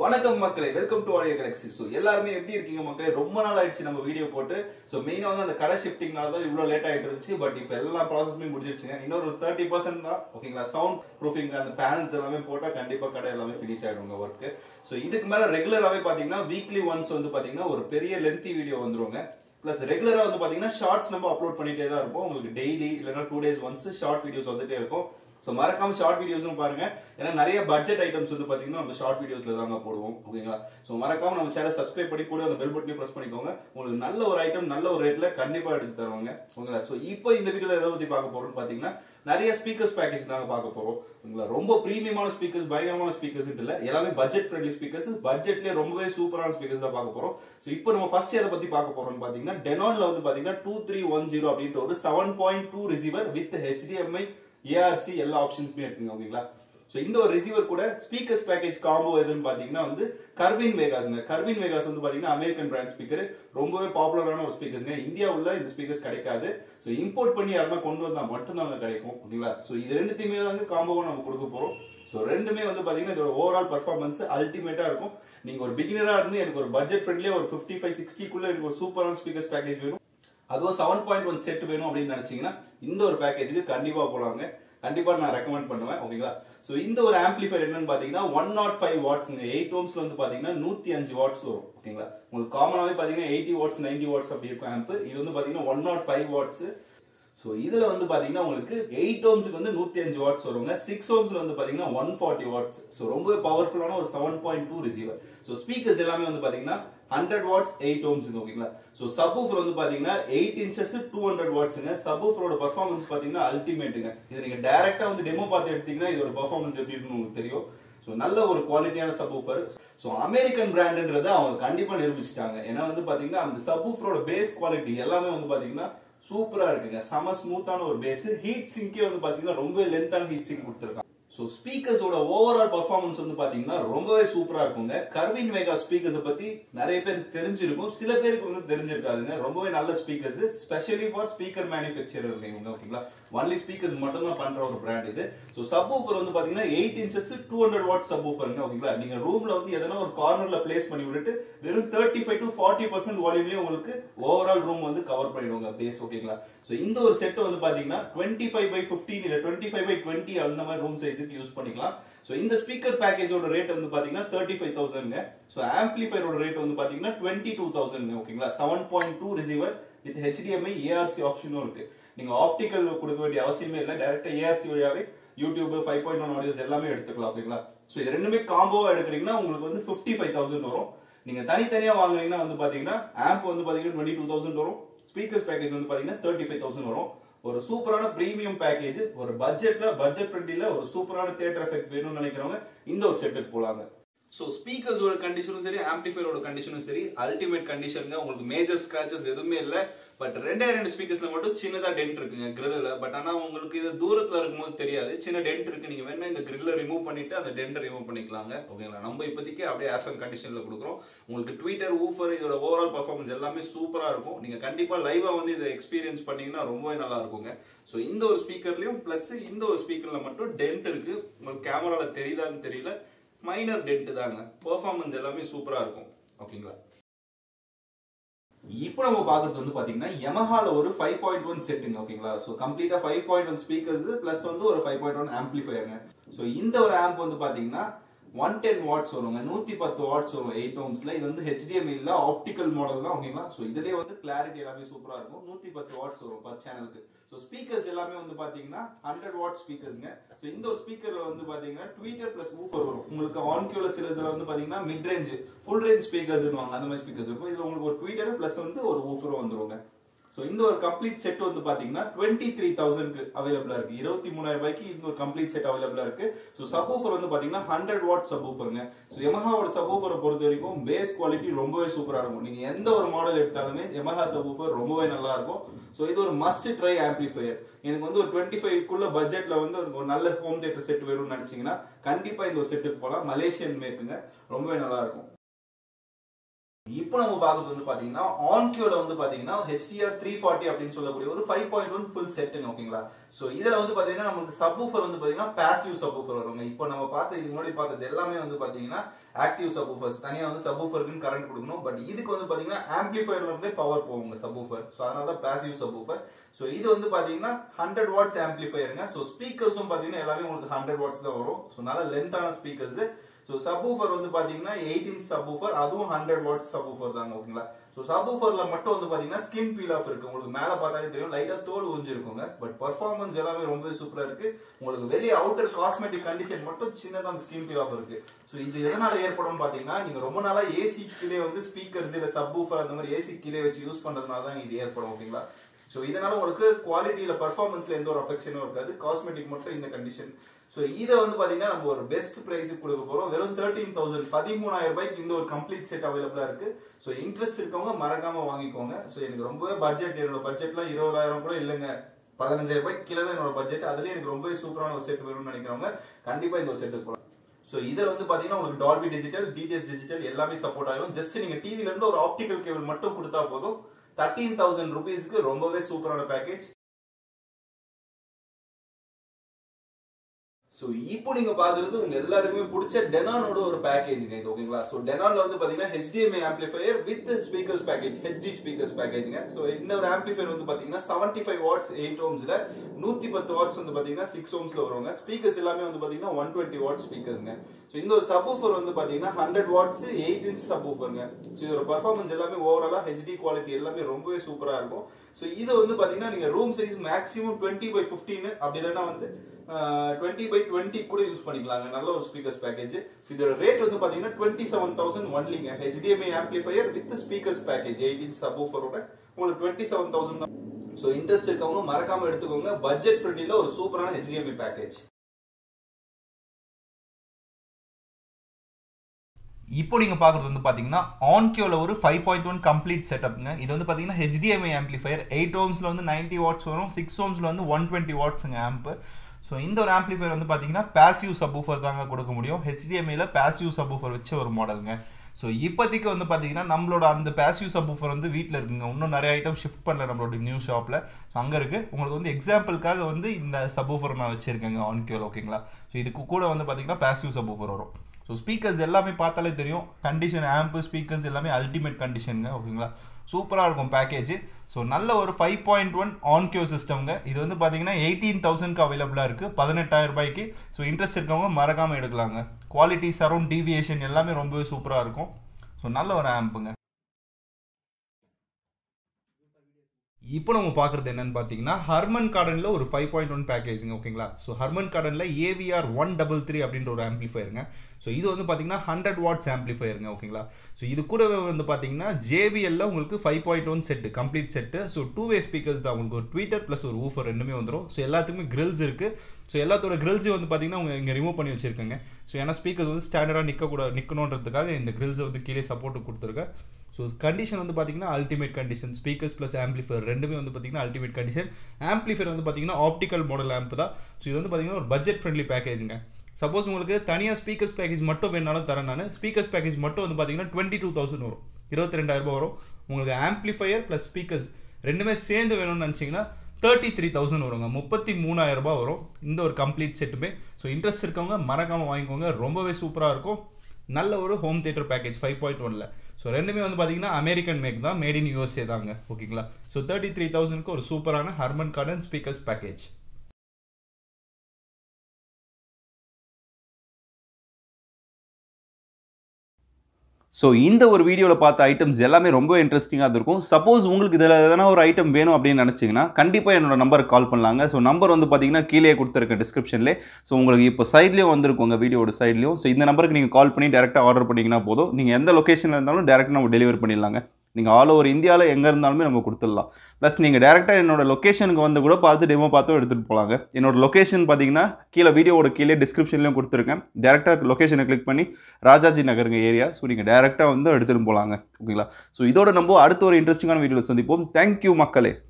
வணக்கம் மக்களே welcome to Audio Galaxy so எல்லாருமே எப்படி இருக்கீங்க மக்களே ரொம்ப நாள் ஆயிடுச்சு நம்ம வீடியோ போட்டு ஸோ மெயினாக வந்து அந்த கடை ஷிஃப்டிங்னால தான் இவ்வளோ லேட் ஆகிட்டு இருந்துச்சு பட் இப்போ எல்லா ப்ராசஸுமே முடிஞ்சிருச்சுங்க இன்னொரு தேர்ட்டி பர்சன்ட் தான் ஓகேங்களா சவுண்ட் ப்ரூஃபிங் அந்த பேனல்ஸ் எல்லாமே போட்டால் கண்டிப்பாக கடை எல்லாமே ஃபினிஷ் ஆகிடுங்க ஒர்க்கு ஸோ இதுக்கு மேலே ரெகுலராகவே பார்த்தீங்கன்னா வீக்லி ஒன்ஸ் வந்து பார்த்தீங்கன்னா ஒரு பெரிய லென்த்தி வீடியோ வந்துருவாங்க பிளஸ் ரெகுலரா வந்து பாத்தீங்கன்னா ஷார்ட்ஸ் நம்ம அப்லோட் பண்ணிட்டே தான் இருப்போம் உங்களுக்கு டெய்லி இல்லைன்னா two days once short videos வந்துட்டே இருக்கும் ஸோ மறக்காம ஷார்ட் வீடியோஸும் பாருங்க ஏன்னா நிறைய பட்ஜெட் ஐட்டம்ஸ் வந்து பாத்தீங்கன்னா நம்ம ஷார்ட் வீடியோஸ்ல தாங்க போடுவோம் ஓகேங்களா ஸோ மறக்காம நம்ம சேனல் சப்ஸ்கிரைப் பண்ணி கூட அந்த பெல் பட்டனையும் ப்ரெஸ் பண்ணிக்கோங்க உங்களுக்கு நல்ல ஒரு ஐட்டம் நல்ல ஒரு ரேட்ல கண்டிப்பா எடுத்து தருவாங்க ஓகேங்களா ஸோ இப்போ இந்த வீடியோல எதை பத்தி பார்க்க போறோம்னு பாத்தீங்கன்னா நிறைய ஸ்பீக்கர்ஸ் பேக்கேஜ் நாங்க பார்க்க போறோம் ஓகேங்களா ரொம்ப பிரீமியமான ஸ்பீக்கர்ஸ் பயங்கரமான ஸ்பீக்கர்ஸ் இல்ல எல்லாமே பட்ஜெட் ஃப்ரெண்ட்லி ஸ்பீக்கர்ஸ் பட்ஜெட்லயே ரொம்பவே சூப்பரான ஸ்பீக்கர்ஸ் தான் பார்க்க போறோம் ஸோ இப்போ நம்ம ஃபர்ஸ்ட் எதை பத்தி பார்க்க போறோம்னு பாத்தீங்கன்னா டெனான்ல வந்து பாத்தீங்கன்னா டூ த்ரீ ஒன் ஜீரோ அப்படின்ற ஒரு seven point two receiver with HDMI ARC எல்லா ஆப்ஷன்ஸுமே இருக்குங்க ஓகேங்களா ஸோ இந்த ஒரு ரிசீவர் கூட ஸ்பீக்கர்ஸ் பேக்கேஜ் காம்போ எதுன்னு பாத்தீங்கன்னா வந்து கர்வின் வேகாஸ்ங்க கர்வின் வேகாஸ் வந்து பாத்தீங்கன்னா அமெரிக்கன் பிராண்ட் ஸ்பீக்கர் ரொம்பவே பாப்புலரான ஒரு ஸ்பீக்கர்ஸ்ங்க இந்தியாவுல இந்த ஸ்பீக்கர்ஸ் கிடைக்காது ஸோ இம்போர்ட் பண்ணி யாருன்னா கொண்டு வந்தா மட்டும்தாங்க கிடைக்கும் ஓகேங்களா ஸோ இது ரெண்டுத்தையுமே தாங்க காம்போவா நம்ம கொடுக்க போறோம் ஸோ ரெண்டுமே வந்து பாத்தீங்கன்னா இதோட ஓவரால் பர்ஃபார்மன்ஸ் அல்டிமேட்டா இருக்கும் நீங்க ஒரு பிகினரா இருந்து எனக்கு ஒரு பட்ஜெட் ஃப்ரெண்ட்லியே ஒரு ஃபிஃப்டி ஃபைவ் சிக்ஸ்டிக்குள்ள எனக்கு ஒரு சூப்பரான ஸ்பீக்கர்ஸ் பேக்கேஜ் வேணும் அதுவும் செவன் பாயிண்ட் ஒன் செட் வேணும் அப்படின்னு நினைச்சீங்கன்னா இந்த ஒரு பேக்கேஜுக்கு கண்டிப்பா போலாங்க கண்டிப்பா நான் ரெக்கமெண்ட் பண்ணுவேன் ஓகேங்களா சோ இந்த ஒரு ஆம்பிளிஃபைர் என்னன்னு பாத்தீங்கன்னா ஒன் நாட் ஃபைவ் வாட்ஸ்ங்க எயிட் ஓம்ஸ்ல வந்து பாத்தீங்கன்னா நூத்தி அஞ்சு வாட்ஸ் வரும் ஓகேங்களா உங்களுக்கு காமனாவே பாத்தீங்கன்னா எயிட்டி வாட்ஸ் நைன்டி வாட்ஸ் அப்படி இருக்கும் ஆம்ப் இது வந்து பாத்தீங்கன்னா one nought five watts so இதுல வந்து பாத்தீங்கன்னா உங்களுக்கு எயிட் ஓம்ஸுக்கு வந்து நூத்தி அஞ்சு வாட்ஸ் வருங்க சிக்ஸ் ஓம்ஸ்ல வந்து பாத்தீங்கன்னா ஒன் ஃபார்ட்டி வாட்ஸ் ஸோ ரொம்பவே பவர்ஃபுல்லான ஒரு seven point two receiver so speakers எல்லாமே வந்து பாத்தீங்கன்னா ஹண்ட்ரட் வாட்ஸ் எயிட் ஓம்ஸ் ஓகேங்களா ஸோ சப்வூஃபர் வந்து பாத்தீங்கன்னா எயிட் இன்ச்சஸ் டூ ஹண்ட்ரட் வாட்ஸுங்க சப்வூஃபரோட பர்ஃபார்மன்ஸ் பாத்தீங்கன்னா அல்டிமேட்டுங்க இது நீங்க டைரக்டா வந்து டெமோ பார்த்து எடுத்தீங்கன்னா இதோட பர்ஃபார்மன்ஸ் எப்படி இருக்குன்னு உங்களுக்கு தெரியும் ஸோ நல்ல ஒரு குவாலிட்டியான சப்வூஃபர் ஸோ அமெரிக்கன் பிராண்டுன்றதை அவங்க கண்டிப்பா நிரூபிச்சிட்டாங்க ஏன்னா வந்து பாத்தீங்கன்னா அந்த சப்வூஃபரோட பேஸ் குவாலிட்டி எல்லாமே வந்து பாத்தீங்கன்னா சூப்பரா இருக்குங்க செம ஸ்மூத்தான ஒரு பேஸ் ஹீட் சிங்கே வந்து பாத்தீங்கன்னா ரொம்ப லென்த்தான ஹீட் சிங்க் கொடுத்துருக்காங்க ஸோ ஸ்பீக்கர்ஸோட ஓவரால் பர்ஃபார்மன்ஸ் வந்து பாத்தீங்கன்னா ரொம்பவே சூப்பரா இருக்குங்க கர்வின் வேகா ஸ்பீக்கர்ஸை பத்தி நிறைய பேருக்கு தெரிஞ்சிருக்கும் சில பேருக்கு வந்து தெரிஞ்சிருக்காதுங்க ரொம்பவே நல்ல speakers specially for speaker manufacturer இவங்க ஓகேங்களா ஒன்லி ஸ்பீக்கர்ஸ் மட்டும் தான் பண்ற ஒரு பிராண்ட் இது ஸோ சப் ஊஃபர் வந்து பாத்தீங்கன்னா eight inches two hundred watt சப் ஊஃபருங்க ஓகேங்களா நீங்க ரூம்ல வந்து எதனா ஒரு கார்னர்ல பிளேஸ் பண்ணி விட்டுட்டு வெறும் thirty five to forty percent வால்யூம்லயே உங்களுக்கு ஓவரால் ரூம் வந்து கவர் பண்ணிடுவாங்க பேஸ் ஓகேங்களா ஸோ இந்த ஒரு செட் வந்து பாத்தீங்கன்னா டுவெண்ட்டி ஃபைவ் பை ஃபிஃப்டீன் இல்ல டுவெண்ட்டி ஃபைவ் பை டுவெண்ட்டி அந்த மாதிரி ரூம் சைஸுக்கு யூஸ் பண்ணிக்கலாம் ஸோ இந்த ஸ்பீக்கர் பேக்கேஜோட ரேட் வந்து பாத்தீங்கன்னா தேர்ட்டி ஃபைவ் தௌசண்ட்ங்க ஸோ ஆம்பிளிஃபையரோட ரேட் வந்து பாத்தீங்கன்னா டுவெண்ட்டி டூ தௌசண்ட் ஓகேங்களா seven point two receiver with HDMI ARC ஆப்ஷனும் இருக்கு நீங்க ஆப்டிக்கல் கொடுக்க வேண்டிய அவசியமே இல்லை டேரக்டா ஏஆர்சி வழியாவே YouTube five point one audios எல்லாமே எடுத்துக்கலாம் ஓகேங்களா ஸோ இது ரெண்டுமே காம்போவா எடுக்கிறீங்கன்னா உங்களுக்கு வந்து ஃபிஃப்டி ஃபைவ் தௌசண்ட் வரும் நீங்க தனித்தனியா வாங்குறீங்கன்னா வந்து பாத்தீங்கன்னா ஆம்ப் வந்து பாத்தீங்கன்னா டுவெண்ட்டி டூ தௌசண்ட் வரும் ஸ்பீக்கர்ஸ் பேக்கேஜ் வந்து பாத்தீங்கன்னா தேர்ட்டி ஃபைவ் தௌசண்ட் வரும் ஒரு சூப்பரான பிரீமியம் பேக்கேஜ் ஒரு பட்ஜெட்ல பட்ஜெட் ஃப்ரெண்ட்லில ஒரு சூப்பரான தியேட்டர் எஃபெக்ட் வேணும்னு நினைக்கிறவங்க இந்த ஒரு செட்டுக்கு போலாங்க ஸோ ஸ்பீக்கர்ஸோட கண்டிஷனும் சரி ஆம்பிளிஃபையரோட கண்டிஷனும் சரி அல்டிமேட் கண்டிஷனுங்க உங்களுக்கு மேஜர் ஸ்கிராச்சஸ் எதுவுமே இல்லை பட் ரெண்டே ரெண்டு ஸ்பீக்கர்ஸ்ல மட்டும் சின்னதா டென்ட் இருக்குங்க கிரில்ல பட் ஆனா உங்களுக்கு இது தூரத்துல இருக்கும்போது தெரியாது சின்ன டென்ட் இருக்கு நீங்க வேணா இந்த கிரில்ல ரிமூவ் பண்ணிட்டு அந்த டென்ட் ரிமூவ் பண்ணிக்கலாங்க ஓகேங்களா நம்ம இப்போதைக்கு அப்படியே ஆசன் கண்டிஷன்ல கொடுக்குறோம் உங்களுக்கு ட்விட்டர் ஊஃபர் இதோட ஓவரால் பர்ஃபார்மன்ஸ் எல்லாமே சூப்பரா இருக்கும் நீங்க கண்டிப்பா லைவா வந்து இதை எக்ஸ்பீரியன்ஸ் பண்ணீங்கன்னா ரொம்பவே நல்லா இருக்குங்க ஸோ இந்த ஒரு ஸ்பீக்கர்லயும் பிளஸ் இந்த ஒரு ஸ்பீக்கர்ல மட்டும் டென்ட் இருக்கு உங்களுக்கு கேமரால தெரியுதான்னு தெரியல மைனர் டென்ட் தாங்க பெர்ஃபார்மன்ஸ் எல்லாமே சூப்பரா இருக்கும் ஓகேங்களா இப்போ நம்ம பாக்குறது வந்து பாத்தீங்கன்னா யமஹால ஒரு ஃபைவ் பாயிண்ட் ஒன் செட்டுங்க ஓகேங்களா ஸோ கம்ப்ளீட்டா five point one speakers plus வந்து ஒரு ஃபைவ் பாயிண்ட் ஒன் ஆம்பிளிஃபயருங்க ஸோ இந்த ஒரு ஆம்ப் வந்து பாத்தீங்கன்னா ஒன் டென் வாட்ஸ் வருங்க நூத்தி பத்து வாட்ஸ் வரும் எயிட் ஓம்ஸ்ல இது வந்து ஹெச்டிஎம்ஐ இல்ல ஆப்டிக்கல் மாடல் தான் ஓகேங்களா ஸோ இதுலயே வந்து கிளாரிட்டி எல்லாமே சூப்பரா இருக்கும் நூத்தி பத்து வாட்ஸ் வரும் பர் சேனலுக்கு ஸோ ஸ்பீக்கர்ஸ் எல்லாமே வந்து பாத்தீங்கன்னா ஹண்ட்ரட் வாட் ஸ்பீக்கர்ஸ்ங்க ஸோ இந்த ஒரு ஸ்பீக்கர்ல வந்து பாத்தீங்கன்னா ட்வீட்டர் பிளஸ் ஊஃபர் வரும் உங்களுக்கு ஆன் கியூல சில இதுல வந்து பாத்தீங்கன்னா mid range full range speakers வாங்க அந்த மாதிரி ஸ்பீக்கர்ஸ் இருக்கும் இதுல உங்களுக்கு ஒரு ட்வீட்டர் பிளஸ் வந்து ஒரு ஊஃபரும் வந்துருங்க ஸோ இந்த ஒரு கம்ப்ளீட் செட் வந்து பாத்தீங்கன்னா டுவெண்ட்டி த்ரீ தௌசண்ட்க்கு அவைலபிளா இருக்கு இருபத்தி மூணாயிரம் ரூபாய்க்கு இந்த ஒரு கம்ப்ளீட் செட் அவைலபிளா இருக்கு ஸோ சப்வூஃபர் வந்து பாத்தீங்கன்னா ஹண்ட்ரட் வாட் சப்வூஃபருங்க ஸோ எமஹாவோட சப்வூஃபரை பொறுத்த வரைக்கும் பேஸ் குவாலிட்டி ரொம்பவே சூப்பரா இருக்கும் நீங்க எந்த ஒரு மாடல் எடுத்தாலுமே எமஹா சப்வூஃபர் ரொம்பவே நல்லா இருக்கும் ஸோ இது ஒரு மஸ்ட் ட்ரை ஆம்பிளிஃபையர் எனக்கு வந்து ஒரு டுவெண்ட்டி ஃபைவ்க்குள்ள பட்ஜெட்ல வந்து ஒரு நல்ல ஹோம் தியேட்டர் செட் வேணும்னு நினைச்சீங்கன்னா கண்டிப்பா இந்த ஒரு செட்டுக்கு போகலாம் மலேசியன் மேக்குங்க ரொம்பவே நல்லா இருக்கும் இப்போ நம்ம பார்க்கறது வந்து பாத்தீங்கன்னா ஆன்கியோல வந்து பாத்தீங்கன்னா ஹெச்டிஆர் த்ரீ ஃபார்ட்டி அப்படின்னு சொல்லக்கூடிய ஒரு ஃபைவ் பாயிண்ட் ஒன் ஃபுல் செட்டுங்க ஓகேங்களா சோ இதுல வந்து பாத்தீங்கன்னா நமக்கு சப்வூஃபர் வந்து பாத்தீங்கன்னா பாசிவ் சப்வூஃபர் வருங்க இப்போ நம்ம பார்த்த இதுக்கு முன்னாடி பார்த்தது எல்லாமே வந்து பாத்தீங்கன்னா ஆக்டிவ் சப்வூஃபர்ஸ் தனியா வந்து சப்வூஃபருக்கு கரண்ட் கொடுக்கணும் பட் இதுக்கு வந்து பாத்தீங்கன்னா ஆம்பிளிஃபயர்ல இருந்தே பவர் போகுங்க சப்வூஃபர் சோ அதனால தான் பாசிவ் சப்வூஃபர் சோ இது வந்து பாத்தீங்கன்னா ஹண்ட்ரட் வாட்ஸ் ஆம்பிளிஃபயருங்க சோ ஸ்பீக்கர்ஸும் பாத்தீங்கன்னா எல்லாமே உங்களுக்கு ஹண்ட்ரட் வாட்ஸ் தான் வரும் சோ நல்ல லென்த்தான ஸ்பீக்கர்ஸ் ஸோ சப்வூஃபர் வந்து பாத்தீங்கன்னா எயிட் இன்ச் சப்வூஃபர் அதுவும் ஹண்ட்ரட் வாட்ஸ் சப்வூஃபர் தாங்க ஓகேங்களா ஸோ சப்வூஃபர்ல மட்டும் வந்து பாத்தீங்கன்னா ஸ்கின் பீல் ஆஃப் இருக்கு உங்களுக்கு மேல பார்த்தாலே தெரியும் லைட்டா தோல் உறிஞ்சிருக்குங்க பட் பர்ஃபார்மன்ஸ் எல்லாமே ரொம்ப சூப்பரா இருக்கு உங்களுக்கு வெளியே அவுட்டர் காஸ்மெட்டிக் கண்டிஷன் மட்டும் சின்னதா அந்த ஸ்கின் பீல் ஆஃப் இருக்கு ஸோ இது எதனால ஏற்படும் பாத்தீங்கன்னா நீங்க ரொம்ப நாளா ஏசி கீழே வந்து ஸ்பீக்கர்ஸ் இல்ல சப்வூஃபர் அந்த மாதிரி ஏசி கீழே வச்சு யூஸ் பண்றதுனால தான் இது ஏற்படும் ஓகேங்களா ஸோ இதனால உங்களுக்கு குவாலிட்டியில பர்ஃபார்மன்ஸ்ல எந்த ஒரு அஃபெக்ஷனும் இருக்காது காஸ்மெட்டிக் மட்டும் இந்த கண்டிஷன் ஸோ இதை வந்து பாத்தீங்கன்னா நம்ம ஒரு பெஸ்ட் பிரைஸுக்கு கொடுக்க போறோம் வெறும் தேர்ட்டீன் தௌசண்ட் பதிமூணாயிரம் ரூபாய்க்கு இந்த ஒரு கம்ப்ளீட் செட் அவைலபிளா இருக்கு ஸோ இன்ட்ரெஸ்ட் இருக்கவங்க மறக்காம வாங்கிக்கோங்க ஸோ எனக்கு ரொம்பவே பட்ஜெட் என்னோட பட்ஜெட்லாம் இருபதாயிரம் கூட இல்லைங்க பதினஞ்சாயிரம் ரூபாய்க்கு கீழே தான் என்னோட பட்ஜெட் அதுலயே எனக்கு ரொம்பவே சூப்பரான ஒரு செட் வேணும்னு நினைக்கிறவங்க கண்டிப்பா இந்த ஒரு செட் போகலாம் ஸோ இதில் வந்து பாத்தீங்கன்னா உங்களுக்கு டால்பி டிஜிட்டல் டிடிஎஸ் டிஜிட்டல் எல்லாமே சப்போர்ட் ஆகும் ஜஸ்ட் நீங்க டிவில இருந்து ஒரு ஆப்டிகல் கேபிள் மட்டும் கொடுத்தா போதும் தேர்ட்டீன் தௌசண்ட் ருபீஸ்க்கு ரொம்பவே சூப்பரான பேக்கேஜ் ஸோ இப்போ நீங்க பாக்குறது உங்க எல்லாருக்குமே பிடிச்ச டெனானோட ஒரு பேக்கேஜ்ங்க இது ஓகேங்களா ஸோ டெனான்ல வந்து பாத்தீங்கன்னா HDMI amplifier with speakers package HD speakers பேக்கேஜ்ங்க ஸோ இந்த ஒரு ஆம்பிளிஃபையர் வந்து பாத்தீங்கன்னா செவன்டி ஃபைவ் வாட்ஸ் எயிட் ஓம்ஸ்ல நூத்தி பத்து வாட்ஸ் வந்து பாத்தீங்கன்னா சிக்ஸ் ஓம்ஸ்ல வருவாங்க ஸ்பீக்கர்ஸ் எல்லாமே வந்து பாத்தீங்கன்னா ஒன் டுவெண்ட்டி வாட்ஸ் ஸ்பீக்கர்ஸ்ங்க ஸோ இந்த ஒரு சப்வூஃபர் வந்து பாத்தீங்கன்னா ஹண்ட்ரட் வாட்ஸ் எயிட் இன்ச் சப்வூஃபருங்க ஸோ இதோட பர்ஃபார்மன்ஸ் எல்லாமே ஓவராலா ஹெச்டி குவாலிட்டி எல்லாமே ரொம்பவே சூப்பரா இருக்கும் ஸோ இது வந்து பாத்தீங்கன்னா நீங்க room size maximum twenty by fifteen அப்படி இல்லைன்னா வந்து டுவெண்ட்டி பை டுவெண்ட்டி கூட யூஸ் பண்ணிக்கலாங்க நல்ல ஒரு ஸ்பீக்கர்ஸ் பேக்கேஜ் இதோட ரேட் வந்து பாத்தீங்கன்னா டுவெண்ட்டி செவன் தௌசண்ட் ஒன்லிங்க HDMI amplifier with speakers package eight inch சப்வூஃபரோட உங்களுக்கு twenty seven thousand so interest இருக்கவங்க மறக்காம எடுத்துக்கோங்க பட்ஜெட் ஃப்ரெண்ட்லியில் ஒரு சூப்பரான ஹெச்டிஎம்ஐ பேக்கேஜ் இப்போ நீங்கள் பார்க்குறது வந்து பார்த்தீங்கன்னா ஆன்கியோவில் ஒரு ஃபைவ் பாயிண்ட் ஒன் கம்ப்ளீட் செட்டப்ங்க இது வந்து பார்த்தீங்கன்னா ஹெச்டிஎம்ஐ ஆம்பிளிஃபயர் எயிட் ஓம்ஸில் வந்து நைன்ட்டி வாட்ஸ் வரும் சிக்ஸ் ஓம்ஸில் வந்து ஒன் டுவெண்ட்டி வாட்ஸுங்க ஆம்ப்பு ஸோ இந்த ஒரு ஆம்பிளிஃபயர் வந்து பார்த்தீங்கன்னா பேசிவ் சப்வூஃபர் தாங்க கொடுக்க முடியும் ஹெச்டிஎம்ஐயில் பேசிவ் சப்வூஃபர் வச்ச ஒரு மாடலுங்க ஸோ இப்போதைக்கு வந்து பார்த்தீங்கன்னா நம்மளோட அந்த பேசிவ் சப்வூஃபர் வந்து வீட்டில் இருக்குங்க இன்னும் நிறைய ஐட்டம் ஷிஃப்ட் பண்ணல நம்மளோட நியூ ஷாப்பில் ஸோ அங்கே இருக்குது உங்களுக்கு வந்து எக்ஸாம்பிளுக்காக வந்து இந்த சப்வூஃபர் நான் வச்சுருக்கேங்க ஆன்கியோவில் ஓகேங்களா ஸோ இதுக்கு கூட வந்து பார்த்தீங்கன்னா பேசிவ் சப்வூஃபர் வரும் ஸோ ஸ்பீக்கர்ஸ் எல்லாமே பார்த்தாலே தெரியும் கண்டிஷன் ஆம்பு ஸ்பீக்கர்ஸ் எல்லாமே அல்டிமேட் கண்டிஷனுங்க ஓகேங்களா சூப்பராக இருக்கும் பேக்கேஜ் ஸோ நல்ல ஒரு ஃபைவ் பாயிண்ட் ஒன் ஆன்கியோ சிஸ்டம்ங்க இது வந்து பார்த்தீங்கன்னா எயிட்டீன் தௌசண்ட்க்கு அவைலபிளாக இருக்குது பதினெட்டாயிரம் ரூபாய்க்கு ஸோ இன்ட்ரெஸ்ட் இருக்கவங்க மறக்காமல் எடுக்கலாங்க குவாலிட்டி சரௌண்ட் டீவியேஷன் எல்லாமே ரொம்பவே சூப்பராக இருக்கும் ஸோ நல்ல ஒரு ஆம்புங்க இப்போ நம்ம பார்க்குறது என்னன்னு பார்த்தீங்கன்னா ஹர்மன் கார்டனில் ஒரு ஃபைவ் பாயிண்ட் ஒன் பேக்கேஜுங்க ஓகேங்களா ஸோ ஹர்மன் கார்டனில் ஏவிஆர் ஒன் டபுள் த்ரீ அப்படின்ற ஒரு ஆம்பிளிஃபயருங்க ஸோ இது வந்து பார்த்தீங்கன்னா ஹண்ட்ரட் வாட்ஸ் ஆம்பிளிஃபயருங்க ஓகேங்களா ஸோ இது கூடவே வந்து பார்த்தீங்கன்னா ஜேபிஎல்ல உங்களுக்கு five point one set complete set so two way speakers தான் உங்களுக்கு ஒரு ட்வீட்டர் ப்ளஸ் ஒரு ஊஃபர் ரெண்டுமே வந்துடும் ஸோ எல்லாத்துக்குமே கிரில்ஸ் இருக்குது ஸோ எல்லாத்தோட கிரில்ஸையும் வந்து பார்த்தீங்கன்னா அவங்க இங்கே ரிமூவ் பண்ணி வச்சிருக்காங்க ஸோ ஏன்னா ஸ்பீக்கர்ஸ் வந்து ஸ்டாண்டர்டாக நிற்கக்கூடாது நிற்கணுன்றதுக்காக இந்த கிரில்ஸை வந்து கீழே சப்போர்ட் கொடுத்துருக்கேன் ஸோ கண்டிஷன் வந்து பார்த்தீங்கன்னா ultimate condition speakers plus amplifier ரெண்டுமே வந்து பார்த்தீங்கன்னா அல்டிமேட் கண்டிஷன் ஆம்பிளிஃபயர் வந்து பார்த்தீங்கன்னா ஆப்டிக்கல் மாடல் ஆம்ப் தான் ஸோ இது வந்து பார்த்தீங்கன்னா ஒரு பட்ஜெட் ஃப்ரெண்ட்லி பேக்கேஜுங்க சப்போஸ் உங்களுக்கு தனியாக ஸ்பீக்கர்ஸ் பேக்கேஜ் மட்டும் வேணாலும் தரேன் நான் ஸ்பீக்கர்ஸ் பேக்கேஜ் மட்டும் வந்து பார்த்தீங்கன்னா டுவெண்ட்டி டூ தௌசண்ட் வரும் இருபத்தி ரெண்டாயிரம் வரும் உங்களுக்கு ஆம்பிளிஃபயர் ப்ளஸ் ஸ்பீக்கர்ஸ் ரெண்டுமே சேர்ந்து வேணும்னு நினச்சிங்கன்னா தேர்ட்டி த்ரீ தௌசண்ட் வருங்க முப்பத்தி மூணாயிரம் ரூபாய் வரும் இந்த ஒரு கம்ப்ளீட் செட்டுமே ஸோ இன்ட்ரெஸ்ட் இருக்கவங்க மறக்காமல் வாங்கிக்கோங்க ரொம்பவே சூப்பராக இருக்கும் நல்ல ஒரு home theatre package five point ஒன்ல ஸோ ரெண்டுமே வந்து பார்த்தீங்கன்னா அமெரிக்கன் மேக் தான் மேட் இன் யூஎஸ்ஏ தாங்க ஓகேங்களா ஸோ தேர்ட்டி த்ரீ தௌசண்ட்க்கு ஒரு சூப்பரான Harman Kardon speakers package so இந்த ஒரு வீடியோவில் பார்த்த ஐட்டம்ஸ் எல்லாமே ரொம்ப இன்ட்ரெஸ்டிங்காக இருக்கும் சப்போஸ் உங்களுக்கு இதில் எதனா ஒரு ஐட்டம் வேணும் அப்படின்னு நினச்சிங்கன்னா கண்டிப்பாக என்னோட நம்பருக்கு கால் பண்ணலாங்க ஸோ நம்பர் வந்து பார்த்தீங்கன்னா கீழே கொடுத்துருக்கேன் டிஸ்கிரிப்ஷன்லேயே ஸோ உங்களுக்கு இப்போ சைட்லேயும் வந்திருக்கும் வீடியோட சைட்லேயும் ஸோ இந்த நம்பருக்கு நீங்கள் கால் பண்ணி டேரெக்டாக ஆர்டர் பண்ணிங்கன்னா போதும் நீங்கள் எந்த லொக்கேஷனில் இருந்தாலும் டேரெக்டாக நம்ம டெலிவரி பண்ணிடலாங்க நீங்கள் ஆல் ஓவர் இந்தியாவில் எங்கே இருந்தாலுமே நம்ம கொடுத்துடலாம் ப்ளஸ் நீங்கள் டேரெக்டாக என்னோட லொக்கேஷனுக்கு வந்து கூட பார்த்து டெமோ பார்த்தும் எடுத்துகிட்டு போகலாங்க என்னோட லொக்கேஷன் பார்த்தீங்கன்னா கீழே வீடியோவோட கீழே டிஸ்கிரிப்ஷன்லையும் கொடுத்துருக்கேன் டேரெக்டாக லொக்கேஷனை கிளிக் பண்ணி ராஜாஜி நகருங்க ஏரியா ஸோ நீங்கள் டேரெக்டாக வந்து எடுத்துகிட்டு போகலாங்க ஓகேங்களா ஸோ இதோட நம்ம அடுத்த ஒரு இன்ட்ரெஸ்டிங்கான வீடியோவில் சந்திப்போம் தேங்க்யூ மக்களே